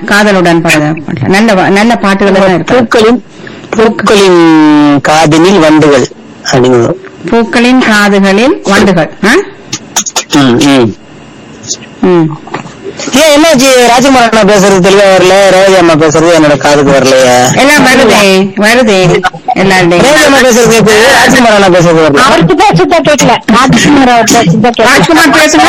காதலுடன் பாடுற பாட்டு. நல்ல வா- நல்ல பாட்டுகள் எல்லாம் இருக்கு பூக்களின் பூக்களின் காதலில் வண்டுகள் அப்படிங்கிறது பூக்களின் காதுகளில் வண்டுகள் ஆ? ம், ம். ம். ஏன் என்னாச்சு ராஜகுமார் அண்ணா பேசுறது தெளிவா வரல ரேவதி அம்மா பேசுறது என்னோட காதுக்கு வரலையே எல்லாம் வருதே வருதே எல்லாருடையும் ரேவதி அம்மா பேசுறது கேக்குது ராஜகுமார் அண்ணா பேசுறது வரல அவருக்கு பேசுதா கேட்கல ராஜ்குமார் அவர் பேசுதா கேட்கல ராஜ்குமார் பேசுங்க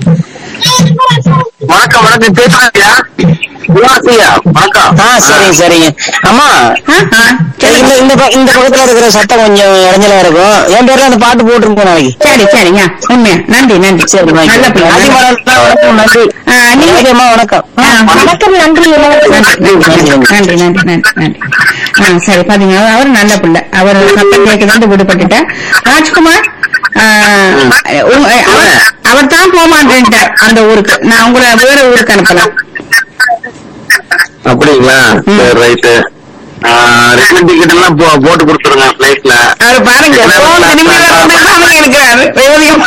வணக்கம் வணக்கம் பேசுறாங்கய்யா குணாசியா வணக்கம் ஆ சரிங்க சரிங்க அம்மா ஆ, ஆ, இந்த இந்த ப- இந்த பக்கத்துல இருக்கிற சத்தம் கொஞ்சம் இடைஞ்சலா இருக்கும் என் பேர்ல அந்த பாட்டு போட்டுருக்கோம் நாளைக்கு சரி சரிங்க உண்மையா நன்றி நன்றி சரி நல்ல பிள்ளை நல்ல ராஜகுமார் அண்ணா வணக்கம் நன்றி ஆ, நீங்க ரேவதி அம்மா வணக்கம் ஆ, வணக்கம் நன்றி இளவரசர் நன்றி நன்றி நன்றி நன்றி நன்றி நன்றி ஆ சரி பாத்தீங்க அவர் நல்ல பிள்ளை அவர் சத்தம் கேட்குதுன்னு விடுபட்டுட்டார் ராஜ்குமார் ஆ, உங்க- அவர் அவர் தான் போக மாட்டேன்ட்டார் அந்த ஊருக்கு நான் உங்களை வேற ஊருக்கு அனுப்பலாம் அப்படிங்களா சரி ரைட்டு ரிட்டர்ன் டிக்கெட் எல்லாம் போ- போட்டு கொடுத்துருங்க பிளைட்ல அவர் பாருங்க போன் திரும்பி வரணும்னு இருக்கிறாரு ரேவதியம்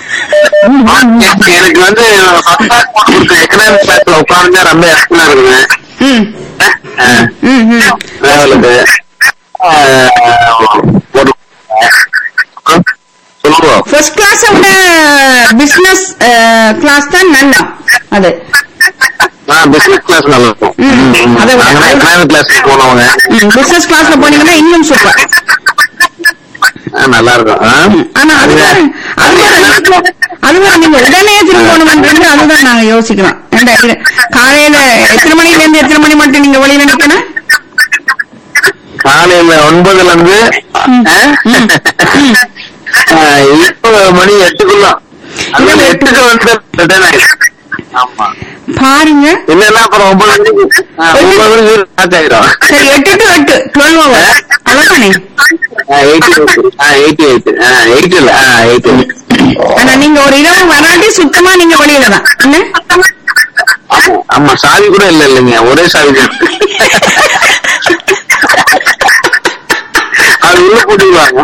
எனக்கு வந்து ஃபர்ஸ்ட் கிளாஸ் போட்டு கொடுத்து எக்கனாமிக் கிளாஸ்ல உட்கார்ந்து ரொம்ப எக்ஸ்ட்ரா இருக்குங்க ம் ம் ம் டிராவலுக்கு போட்டு அப்புறம் சொல்லுவோம் ஃபர்ஸ்ட் கிளாஸ் விட பிசினஸ் கிளாஸ் தான் நல்லா அது பிசினஸ் கிளாஸ் நல்லா இருக்கும் ம். அதை விட- எக்கனாமிக் கிளாஸ் போனவங்க பிசினஸ் கிளாஸ்ல போனீங்கன்னா இன்னும் சூப்பர் ஆ, நல்லா இருக்கும் ஆ? ஆனா அதுதான் அதுதான் அதுதான் நீங்க உடனே திரும்பணும்ன்றது அதுதான் நாங்க யோசிக்கிறோம் ஏண்டா, இது காலையில எத்தனை மணில இருந்து எத்தனை மணி மட்டும் நீங்க வெளியில நிக்கணும் காலையில ஒன்பதுல இருந்து ஆ, இப்போ மணி எட்டுக்குள்ள அதனால எட்டுக்கு வந்து ரிட்டர்ன் ஆயிடும் ஆமா பாருங்க இல்லன்னா அப்புறம் ஒன்பது மணிக்கு ஆ, ஒன்பது மணிக்கு ஸ்டார்ட் ஆயிடும் சரி எட்டு டு எட்டு டுவெல் ஹவர் அவ்வளவுதானே எயிட்டி எயிட் எயிட் இல்ல எயிட் ஆனா நீங்க ஒரு இரவு வராட்டி சுத்தமா நீங்க வெளியில தான் என்ன ஆமா சாவி கூட இல்ல இல்லைங்க ஒரே சாவி தான் அது உள்ள போட்டுருவாங்க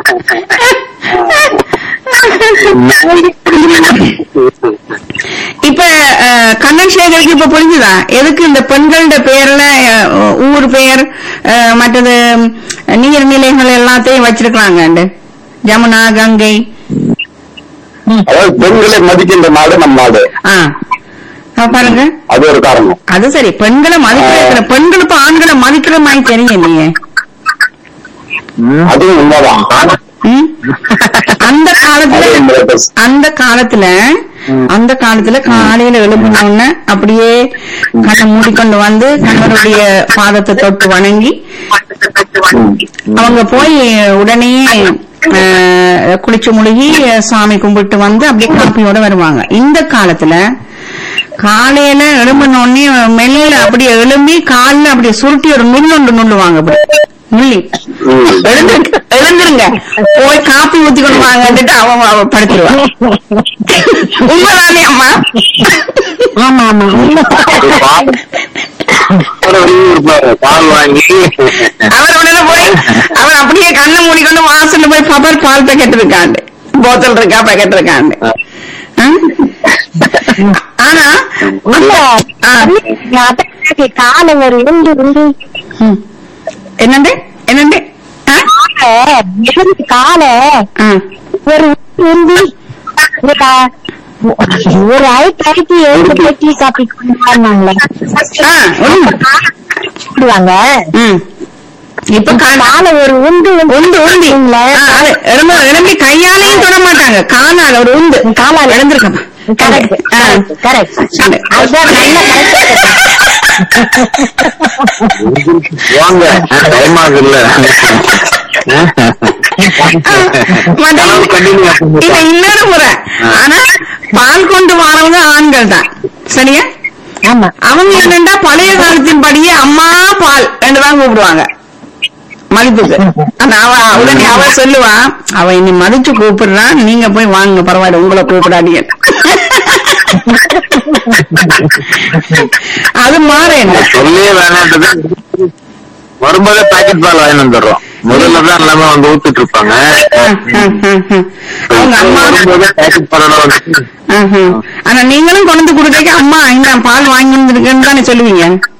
இப்ப அஹ், கண்ணன் சேகருக்கு இப்ப புரிஞ்சுதா எதுக்கு இந்த பெண்களோட பெயர்ல அஹ், ஊர் பெயர் அஹ், மற்றது ம், நீர்நிலைகள் எல்லாத்தையும் வச்சிருக்காங்க ஜமுனா கங்கை அதாவது பெண்களை மதிக்கின்ற நாடு நம் நாடு ஆ அப்ப பாருங்க அது ஒரு காரணம் அது சரி பெண்களை மதிக்கிற பெண்கள் இப்ப ஆண்களை மதிக்கிற மாதிரி தெரியும் நீங்க அதுவும் உண்மைதான் ம்? அந்த காலத்துல அது உண்மைதான். அந்த காலத்துல அந்த காலத்துல காலையில எழுப்பினோன்னு அப்படியே கண்ணை மூடிக்கொண்டு வந்து கணவருடைய பாதத்தை தொட்டு வணங்கி அவங்க போய் உடனே அஹ், குளிச்சு முழுகி சாமி கும்பிட்டு வந்து அப்படியே காப்பியோட வருவாங்க இந்த காலத்துல காலையில எழும்பினோடனே மெல்ல அப்படியே எழும்பி கால்ல அப்படியே சுருட்டி ஒரு நுண்ணொண்டு நுள்ளுவாங்க அப்படி நுள்ளி எழுந்துருங்க எழுந்துருங்க போய் காப்பி ஊத்தி கொண்டு வாங்கன்னுட்டு அவன் அவ படுத்துருவான் உண்மைதானே அம்மா ஆமா ஆமா ஒரு இருப்பாரு. பால் வாங்கி அவர் உடனே போய் அவர் அப்படியே கண்ணை மூடிக்கொண்டு வாசல்ல போய் பபர் பால் பேக்கெட் இருக்காண்டு போத்தல் இருக்கா பேக்கெட் இருக்காண்டு ஆ? ஆனா இல்ல ஆ. நான் அதான் கேட்டேன். காலை ஒரு உண்டு உண்டு ம். என்னண்டு என்னண்டு ஆ? காலை எழுந்து காலை ஆ. ஒரு உண்டு ஒரு ஆ- ஒரு ஐட்டு ஐட்டு எழுந்து போய் டீ காப்பி குடிப்பாங்களே ஆ, உண்மை. குடிவாங்க ம். இப்ப கா- காலை ஒரு உண்டு உண்டு உண்டு ஆ, அது எழும்ப எழும்பி கையாலையும் தொட மாட்டாங்க காலால ஒரு உண்டு காலால. எழுந்திருக்கமா கரெக்ட் ஆ. கரெக்ட் அதுதான் நல்ல வாங்க டைம் ஆகுதுல்ல கனவு continue ஆகும். இல்ல இன்னொரு முறை ஆனா பால் கொண்டு வரவங்க ஆண்கள் தான் சரியா ஆமா அவங்க என்னண்டா பழைய காலத்தின் படியே அம்மா பால் என்றுதான் கூப்பிடுவாங்க மதிப்புக்கு ஆனா அவ உடனே அவ சொல்லுவா அவ இன்னி மதிச்சு கூப்பிடுறான் நீங்க போய் வாங்க பரவாயில்ல உங்களை கூப்பிடாதீங்க அது மாற என்ன சொல்லியே வேணான்றது வரும்போதே பாக்கெட் பால் வாங்கி வந்துடுறோம் முதல்ல தான் எல்லாமே வந்து ஊத்திட்டு இருப்பாங்க அவங்க அம்மா வரும்போதே பாக்கெட் பாலோட வந்து ஆஹ். ஆனா நீங்களும் கொண்டு வந்து கொடுக்க அம்மா இந்த பால் வாங்கி வந்திருக்கேன்னு தானே சொல்லுவீங்க